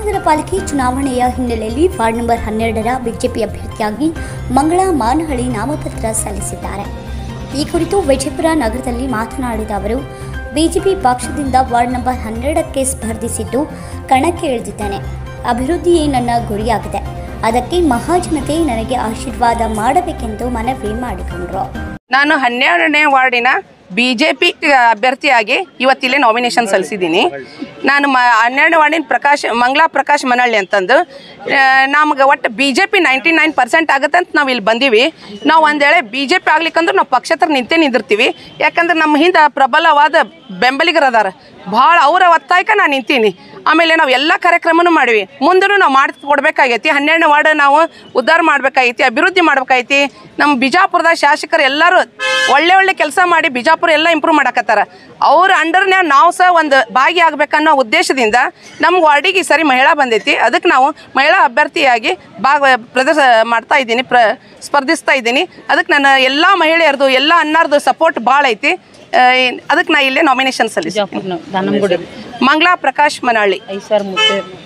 ಮಹಾನಗರ ಪಾಲಿಕೆ ಚುನಾವಣೆಯ ಹಿನ್ನೆಲೆಯಲ್ಲಿ ವಾರ್ಡ್ ನಂಬರ್ ಹನ್ನೆರಡರ ಬಿಜೆಪಿ ಅಭ್ಯರ್ಥಿಯಾಗಿ ಮಂಗಳಾ ಮಾನಹಳ್ಳಿ ನಾಮಪತ್ರ ಸಲ್ಲಿಸಿದ್ದಾರೆ ಈ ಕುರಿತು ವಿಜಯಪುರ ನಗರದಲ್ಲಿ ಮಾತನಾಡಿದ ಅವರು ಬಿಜೆಪಿ ಪಕ್ಷದಿಂದ ವಾರ್ಡ್ ನಂಬರ್ ಹನ್ನೆರಡಕ್ಕೆ ಸ್ಪರ್ಧಿಸಿದ್ದು ಕಣಕ್ಕೆ ಇಳಿದಿದ್ದೇನೆ ಅಭಿವೃದ್ಧಿಯೇ ನನ್ನ ಗುರಿಯಾಗಿದೆ ಅದಕ್ಕೆ ಮಹಾಜನತೆ ನನಗೆ ಆಶೀರ್ವಾದ ಮಾಡಬೇಕೆಂದು ಮನವಿ ಮಾಡಿಕೊಂಡರು ನಾನು ಹನ್ನೆರಡನೇ ವಾರ್ಡಿನ ಬಿ ಜೆ ಪಿ ಅಭ್ಯರ್ಥಿಯಾಗಿ ಇವತ್ತಿಲ್ಲೇ ನಾಮಿನೇಷನ್ ಸಲ್ಲಿಸಿದ್ದೀನಿ ನಾನು ಮ ಹನ್ನೆರಡನೇ ವಾರ್ಡಿನ ಪ್ರಕಾಶ್ ಮಂಗಳಾ ಪ್ರಕಾಶ್ ಮನಹಳ್ಳಿ ಅಂತಂದು ನಮ್ಗೆ ಒಟ್ಟು B J P ninety nine percent ಆಗುತ್ತೆ ಅಂತ ನಾವು ಇಲ್ಲಿ ಬಂದೀವಿ ನಾವು ಒಂದು ವೇಳೆ ಬಿ ಜೆ ಪಿ ಆಗ್ಲಿಕ್ಕಂದ್ರೆ ನಾವು ಪಕ್ಷೇತರ ನಿಂತೇ ನಿಂದಿರ್ತೀವಿ ಯಾಕಂದ್ರೆ ನಮ್ಮ ಹಿಂದೆ ಪ್ರಬಲವಾದ ಬೆಂಬಲಿಗರು ಅದಾರ ಭಾಳ ಅವರ ಒತ್ತಾಯಕ್ಕೆ ನಾನು ನಿಂತೀನಿ ಆಮೇಲೆ ನಾವು ಎಲ್ಲ ಕಾರ್ಯಕ್ರಮನೂ ಮಾಡಿವಿ ಮುಂದೂ ನಾವು ಮಾಡಿ ಕೊಡ್ಬೇಕಾಗೈತಿ ಹನ್ನೆರಡನೇ ವಾರ್ಡ್ ನಾವು ಉದ್ಧಾರ ಮಾಡ್ಬೇಕಾಗೈತಿ ಅಭಿವೃದ್ಧಿ ಮಾಡ್ಬೇಕಾಗೈತಿ ನಮ್ಮ ಬಿಜಾಪುರದ ಶಾಸಕರು ಎಲ್ಲರೂ ಒಳ್ಳೆ ಒಳ್ಳೆ ಕೆಲಸ ಮಾಡಿ ಬಿಜಾಪುರ ಎಲ್ಲ ಇಂಪ್ರೂವ್ ಮಾಡಕತ್ತಾರ ಅವ್ರ ಅಂಡರ್ನ್ಯಾಗ ನಾವು ಸಹ ಒಂದು ಭಾಗಿಯಾಗಬೇಕನ್ನೋ ಉದ್ದೇಶದಿಂದ ನಮ್ಮ ವಾರ್ಡಿಗೆ ಈ ಸರಿ ಮಹಿಳಾ ಬಂದೈತಿ ಅದಕ್ಕೆ ನಾವು ಮಹಿಳಾ ಅಭ್ಯರ್ಥಿಯಾಗಿ ಭಾಗ ಪ್ರದರ್ಶ ಮಾಡ್ತಾ ಇದ್ದೀನಿ ಪ್ರ ಸ್ಪರ್ಧಿಸ್ತಾ ಇದ್ದೀನಿ ಅದಕ್ಕೆ ನನ್ನ ಎಲ್ಲ ಮಹಿಳೆಯರದು ಎಲ್ಲ ಅನ್ನಾರ್ದು ಸಪೋರ್ಟ್ ಭಾಳ ಐತಿ ಅದಕ್ಕೆ ನಾ ಇಲ್ಲೇ ನಾಮಿನೇಷನ್ ಸಲ್ಲಿಸಿ ಬಿಜಾಪುರ್ನ ದಾನಂಗುಡಿ ಮಂಗಳಾ ಪ್ರಕಾಶ್ ಮನಾಳಿ ಐದು ಸಾವಿರ ಮುತ್ತೆ